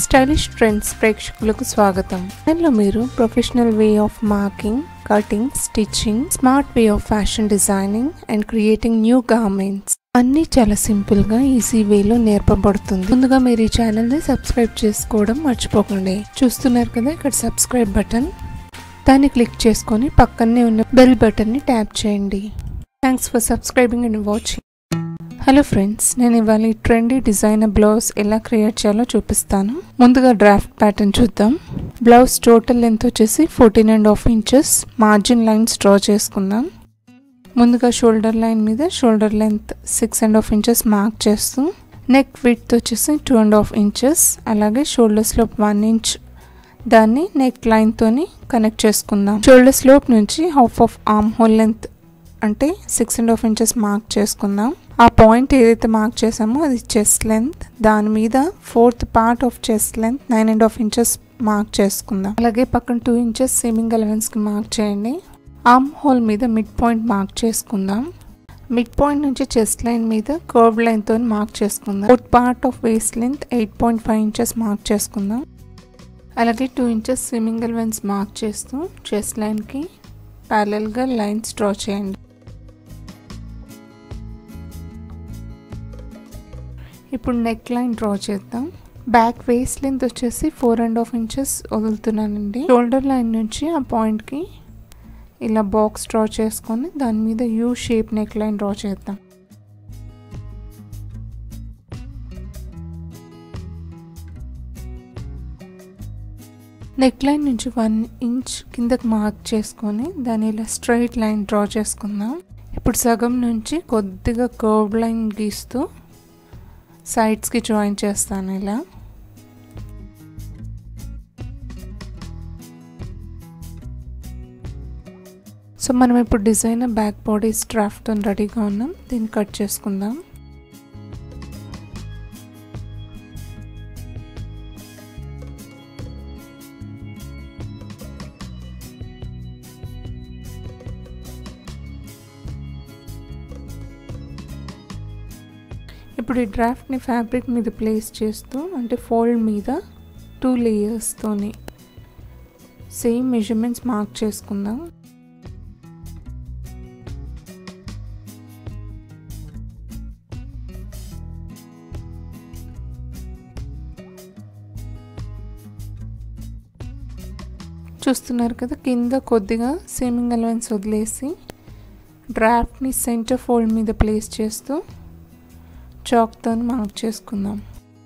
stylish trends ప్రేక్షకులకు స్వాగతం ఇందులో మీరు professional way of marking cutting stitching smart way of fashion designing and creating new garments అన్నీ చాలా సింపుల్ గా ఈజీ వేలో నేర్పబడుతుంది ముందుగా మీరు ఈ ఛానల్ ని సబ్స్క్రైబ్ చేసుకోవడం మర్చిపోకండి చూస్తున్నారు కదా ఇక్కడ సబ్స్క్రైబ్ బటన్ దాన్ని క్లిక్ చేసుకొని పక్కనే ఉన్న బెల్ బటన్ ని ట్యాప్ చేయండి thanks for subscribing and watching hello friends నేను ఇవాళ ఈ ట్రెండీ డిజైనర్ బ్లౌజ్ ఎలా క్రియేట్ చేయాలో చూపిస్తాను ముందుగా డ్రాఫ్ట్ ప్యాటర్న్ చూద్దాం బ్లౌజ్ టోటల్ లెంత్ వచ్చేసి fourteen and half inches margin lines draw చేసుకుందాం ముందుగా షోల్డర్ లైన్ మీద shoulder length six and half inches mark చేస్తూ నెక్ విడ్త్ వచ్చేసి టూ అండ్ హాఫ్ ఇంచెస్ అలాగే షోల్డర్ స్లోప్ వన్ ఇంచ్ దాన్ని neck లైన్తోని కనెక్ట్ చేసుకుందాం షోల్డర్ స్లోప్ నుంచి half of arm hole length అంటే six and half inches mark చేసుకుందాం ఆ పాయింట్ ఏదైతే మార్క్ చేసామో అది చెస్ట్ లెంత్ దాని మీద fourth part of chest length nine and half inches mark చేసుకుందాం అలాగే పక్కన టూ ఇంచెస్ సేమింగ్ అలవెన్స్కి మార్క్ చేయండి ఆర్మ్ హోల్ మీద మిడ్ పాయింట్ మార్క్ చేసుకుందాం మిడ్ పాయింట్ నుంచి చెస్ట్ లైన్ మీద కర్వ్ లైన్తో మార్క్ చేసుకుందాం fourth part of waist length eight point five inches mark చేసుకుందాం అలాగే two inches swimming allowance mark చేస్తూ చెస్ట్ లైన్కి ప్యారల్గా లైన్స్ డ్రా చేయండి ఇప్పుడు నెక్ లైన్ డ్రా చేద్దాం బ్యాక్ వేస్ట్ లెంత్ వచ్చేసి ఫోర్ అండ్ హాఫ్ ఇంచెస్ వదులుతున్నానండి షోల్డర్ లైన్ నుంచి ఆ పాయింట్కి ఇలా బాక్స్ డ్రా చేసుకొని దాని మీద U shape neck line draw చేద్దాం నెక్ లైన్ నుంచి వన్ ఇంచ్ కిందకి మార్క్ చేసుకొని దాన్ని ఇలా స్ట్రైట్ లైన్ డ్రా చేసుకుందాం ఇప్పుడు సగం నుంచి కొద్దిగా కర్వ్ లైన్ గీస్తూ సైడ్స్కి జాయిన్ చేస్తాను ఇలా సో మనం ఇప్పుడు డిజైనర్ బ్యాక్ బాడీ స్ట్రాఫ్తో రెడీగా ఉన్నాం దీన్ని కట్ చేసుకుందాం ఇప్పుడు ఈ డ్రాఫ్ట్ని ఫ్యాబ్రిక్ మీద ప్లేస్ చేస్తూ అంటే ఫోల్డ్ మీద టూ లేయర్స్తోని సేమ్ మెజర్మెంట్స్ మార్క్ చేసుకుందాం చూస్తున్నారు కదా కింద కొద్దిగా సేమింగ్ అలవెన్స్ వదిలేసి డ్రాఫ్ట్ని సెంటర్ ఫోల్డ్ మీద ప్లేస్ చేస్తూ చాక్తో మార్క్ చేసుకుందాం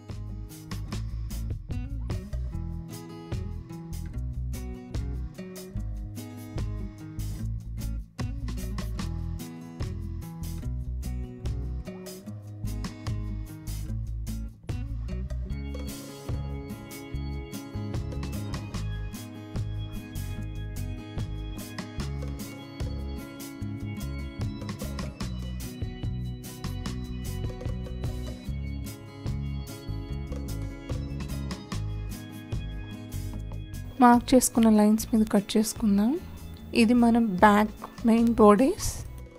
మార్క్ చేసుకున్న లైన్స్ మీద కట్ చేసుకుందాం ఇది మనం బ్యాక్ మెయిన్ బోడీస్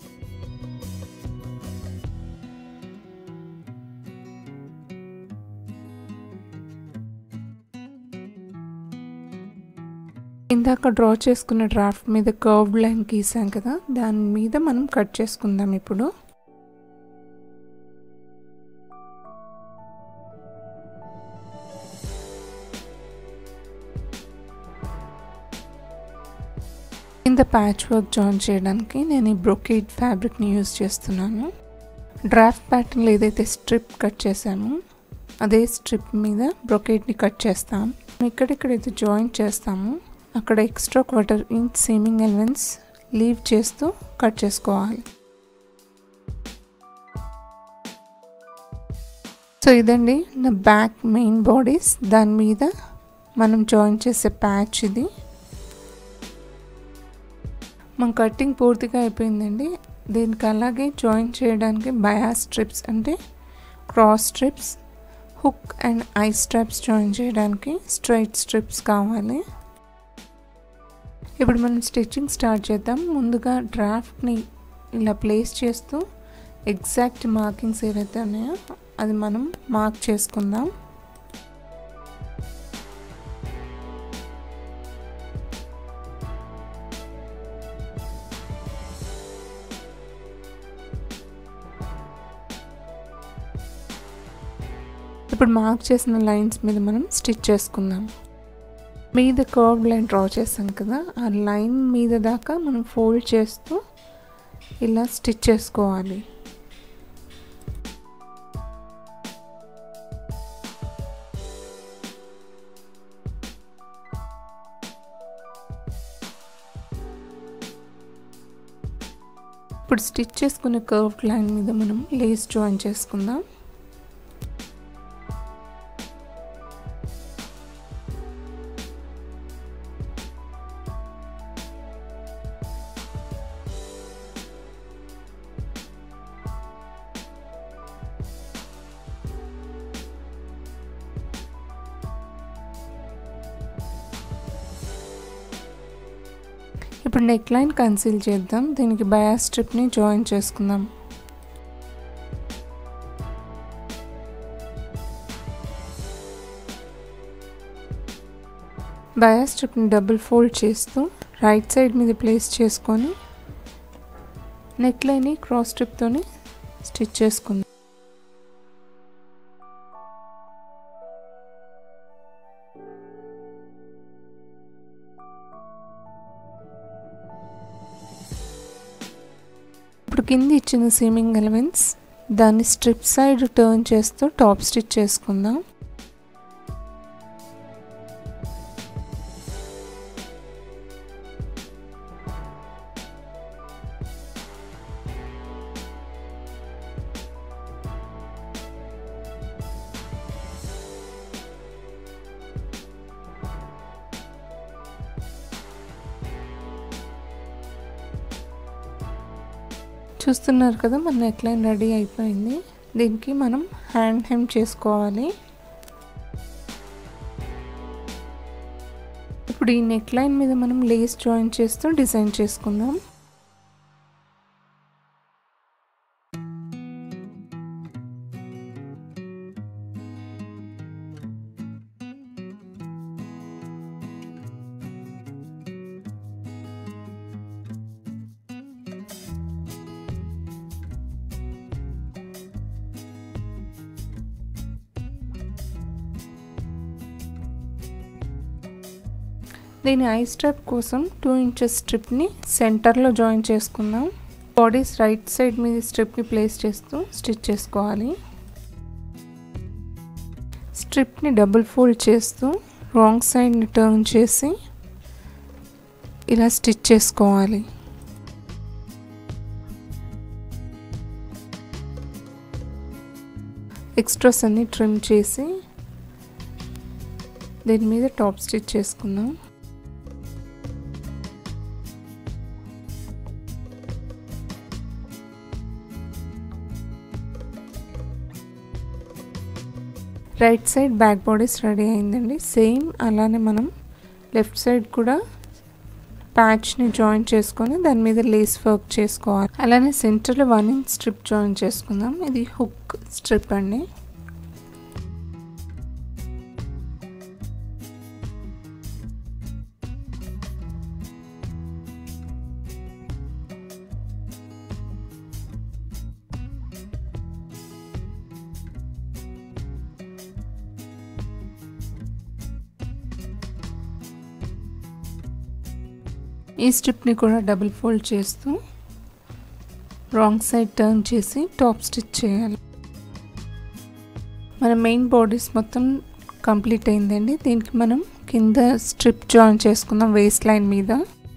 ఇందాక డ్రా చేసుకున్న డ్రాఫ్ట్ మీద కర్వ్ లైన్ గీసాం కదా దాని మీద మనం కట్ చేసుకుందాం ఇప్పుడు కింద ప్యాచ్ వర్క్ జాయిన్ చేయడానికి నేను ఈ బ్రొకేట్ ఫ్యాబ్రిక్ని యూజ్ చేస్తున్నాను డ్రాఫ్ట్ ప్యాటర్న్లో ఏదైతే స్ట్రిప్ కట్ చేశామో అదే స్ట్రిప్ మీద బ్రొకేట్ని కట్ చేస్తాం ఎక్కడెక్కడైతే జాయిన్ చేస్తామో అక్కడ extra quarter inch seaming elements leave చేస్తూ కట్ చేసుకోవాలి సో ఇదండి నా బ్యాక్ మెయిన్ బాడీస్ దాని మీద మనం జాయిన్ చేసే ప్యాచ్ ఇది మన కటింగ్ పూర్తిగా అయిపోయిందండి దీనికి అలాగే జాయిన్ చేయడానికి బయా స్ట్రిప్స్ అంటే cross strips hook and eye strips join చేయడానికి స్ట్రైట్ స్ట్రిప్స్ కావాలి ఇప్పుడు మనం స్టిచ్చింగ్ స్టార్ట్ చేద్దాం ముందుగా డ్రాఫ్ట్ని ఇలా ప్లేస్ చేస్తూ ఎగ్జాక్ట్ మార్కింగ్స్ ఏవైతే ఉన్నాయో అది మనం మార్క్ చేసుకుందాం ఇప్పుడు మార్క్ చేసిన లైన్స్ మీద మనం స్టిచ్ చేసుకుందాం మీద కర్వ్ లైన్ డ్రా చేసాం కదా ఆ లైన్ మీద దాకా మనం ఫోల్డ్ చేస్తూ ఇలా స్టిచ్ చేసుకోవాలి ఇప్పుడు స్టిచ్ చేసుకున్న కర్వ్ లైన్ మీద మనం లేస్ జాయిన్ చేసుకుందాం ఇప్పుడు నెక్ లైన్ కన్సీల్ చేద్దాం దీనికి బయా స్ట్రిప్ని జాయిన్ చేసుకుందాం బయా స్ట్రిప్ని డబుల్ ఫోల్డ్ చేస్తూ రైట్ సైడ్ మీద ప్లేస్ చేసుకొని నెక్ లైన్ని క్రాస్ స్ట్రిప్తోని స్టిచ్ చేసుకుందాం ఇప్పుడు కింద ఇచ్చిన సీమింగ్ ఎలవెన్స్ దాన్ని స్ట్రిప్ సైడ్ టర్న్ చేస్తూ టాప్ స్టిచ్ చేసుకుందాం చూస్తున్నారు కదా మన నెక్ లైన్ రెడీ అయిపోయింది దీనికి మనం హ్యాండ్ హెమ్ చేసుకోవాలి ఇప్పుడు ఈ నెక్ లైన్ మీద మనం లేస్ జాయిన్ చేస్తూ డిజైన్ చేసుకుందాం దీని ఐ స్ట్రిప్ కోసం టూ ఇంచెస్ స్ట్రిప్ని సెంటర్లో జాయిన్ చేసుకుందాం బాడీస్ రైట్ సైడ్ మీద స్ట్రిప్ని ప్లేస్ చేస్తూ స్టిచ్ చేసుకోవాలి స్ట్రిప్ని డబుల్ ఫోల్డ్ చేస్తూ రాంగ్ సైడ్ని టర్న్ చేసి ఇలా స్టిచ్ చేసుకోవాలి ఎక్స్ట్రాస్ అన్ని ట్రిమ్ చేసి దీని మీద టాప్ స్టిచ్ చేసుకుందాం right side back bodice ready అయిందండి సేమ్ అలానే మనం లెఫ్ట్ సైడ్ కూడా ప్యాచ్ని జాయిన్ చేసుకొని దాని మీద లేస్ వర్క్ చేసుకోవాలి అలానే సెంటర్లో వన్ ఇంచ్ స్ట్రిప్ జాయిన్ చేసుకుందాం ఇది హుక్ స్ట్రిప్ అండి ఈ స్ట్రిప్ని కూడా డబుల్ ఫోల్డ్ చేస్తూ రాంగ్ సైడ్ టర్న్ చేసి టాప్ స్టిచ్ చేయాలి మన మెయిన్ బాడీస్ మొత్తం కంప్లీట్ అయిందండి దీనికి మనం కింద స్ట్రిప్ జాయిన్ చేసుకుందాం వేస్ట్ లైన్ మీద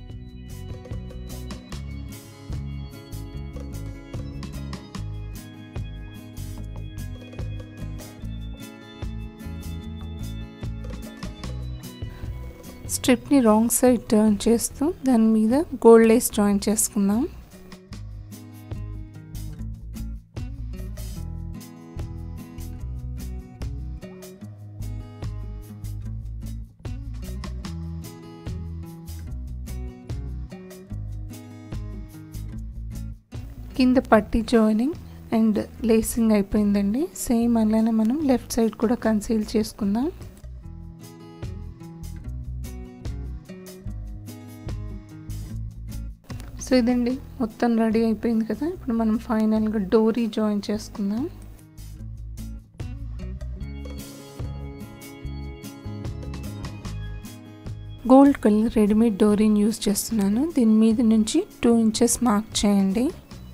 స్ట్రిప్ని రాంగ్ సైడ్ టర్న్ చేస్తూ దాని మీద గోల్డ్ లేస్ జాయిన్ చేసుకుందాం కింద పట్టి జాయినింగ్ అండ్ లేసింగ్ అయిపోయిందండి సేమ్ అలానే మనం లెఫ్ట్ సైడ్ కూడా కన్సీల్ చేసుకుందాం సో ఇదండి మొత్తం రెడీ అయిపోయింది కదా ఇప్పుడు మనం ఫైనల్గా డోరీ జాయిన్ చేసుకుందాం గోల్డ్ కలర్ రెడీమేడ్ డోరీని యూస్ చేస్తున్నాను దీని మీద నుంచి టూ ఇంచెస్ మార్క్ చేయండి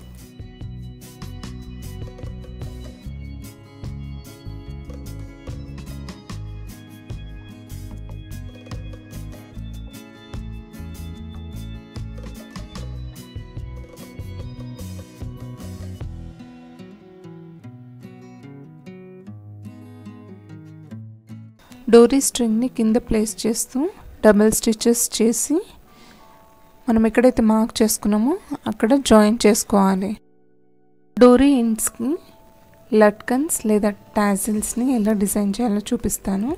డోరీ స్ట్రింగ్ని కింద ప్లేస్ చేస్తూ డబల్ స్టిచెస్ చేసి మనం ఎక్కడైతే మార్క్ చేసుకున్నామో అక్కడ జాయిన్ చేసుకోవాలి డోరీ ఎండ్స్కి లట్కన్స్ లేదా టాజిల్స్ని ఎలా డిజైన్ చేయాలో చూపిస్తాను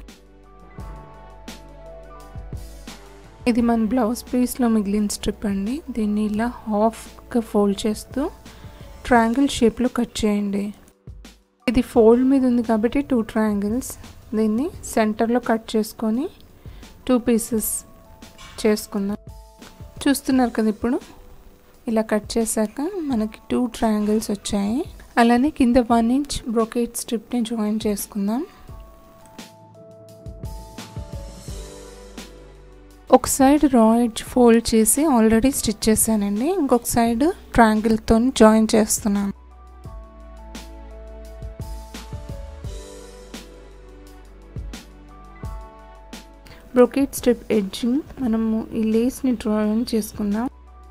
ఇది మన బ్లౌజ్ పీస్లో మిగిలిన స్ట్రిప్ అండి దీన్ని ఇలా హాఫ్గా ఫోల్డ్ చేస్తూ ట్రయాంగిల్ షేప్లో కట్ చేయండి ఇది ఫోల్డ్ మీద ఉంది కాబట్టి టూ ట్రయాంగిల్స్ దీన్ని సెంటర్లో కట్ చేసుకొని టూ పీసెస్ చేసుకుందాం చూస్తున్నారు కదా ఇప్పుడు ఇలా కట్ చేశాక మనకి టూ ట్రయాంగిల్స్ వచ్చాయి అలానే కింద వన్ ఇంచ్ బ్రొకేట్ స్ట్రిప్ని జాయిన్ చేసుకుందాం ఒక సైడ్ రా ఎడ్జ్ ఫోల్డ్ చేసి ఆల్రెడీ స్టిచ్ చేశానండి ఇంకొక సైడ్ ట్రయాంగిల్తో జాయిన్ చేస్తున్నాను బ్రొకేట్ స్ట్రిప్ ఎడ్జింగ్ మనము ఈ లేస్ని డ్రాయింగ్ చేసుకుందాం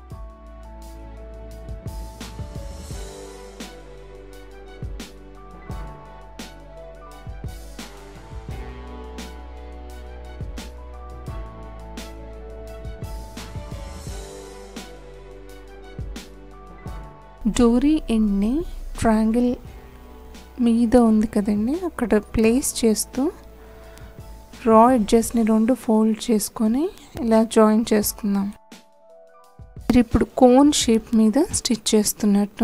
డోరీ ఎండ్ని ట్రయాంగిల్ మీద ఉంది కదండి అక్కడ ప్లేస్ చేస్తూ రా ఎడ్జెస్ని రెండు ఫోల్డ్ చేసుకొని ఇలా జాయిన్ చేసుకుందాం మీరు ఇప్పుడు కోన్ షేప్ మీద స్టిచ్ చేస్తున్నట్టు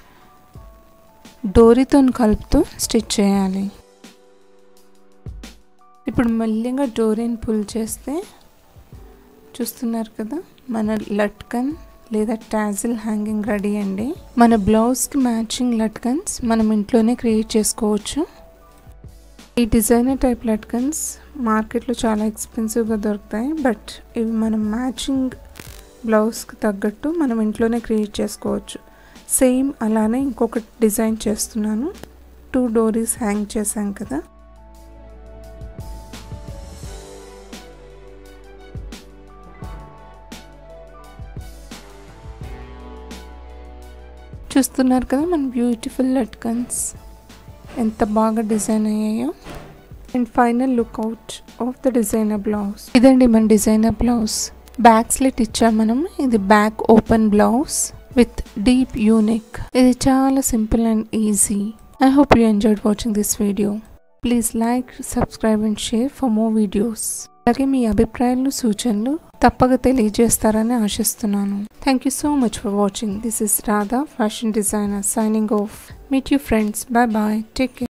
డోరీతో కలుపుతూ స్టిచ్ చేయాలి ఇప్పుడు మెల్లిగా డోరీని పుల్ చేస్తే చూస్తున్నారు కదా మన లట్కన్ లేదా టాజిల్ హ్యాంగింగ్ రెడీ అండి మన బ్లౌజ్కి మ్యాచింగ్ లట్కన్స్ మనం ఇంట్లోనే క్రియేట్ చేసుకోవచ్చు ఈ డిజైనర్ టైప్ లట్కన్స్ మార్కెట్లో చాలా ఎక్స్పెన్సివ్గా దొరుకుతాయి బట్ ఇవి మనం మ్యాచింగ్ బ్లౌజ్కి తగ్గట్టు మనం ఇంట్లోనే క్రియేట్ చేసుకోవచ్చు సేమ్ అలానే ఇంకొకటి డిజైన్ చేస్తున్నాను టూ డోరీస్ హ్యాంగ్ చేశాం కదా చూస్తున్నారు కదా మన బ్యూటిఫుల్ లట్కన్స్ ఎంత బాగా డిజైన్ అయ్యాయో and final look out of the designer blouse ఇదండి మన డిజైనర్ బ్లౌజ్ బ్యాక్ స్లిట్ ఇచ్చాం మనం ఇది back open blouse with deep unique ఇది చాలా simple and easy I hope you enjoyed watching this video please like subscribe and share for more videos అలాగే మీ అభిప్రాయాలు సూచనలు తప్పక తెలియజేస్తారని ఆశిస్తున్నాను thank you so much for watching this is Radha fashion designer signing off meet you friends bye bye take care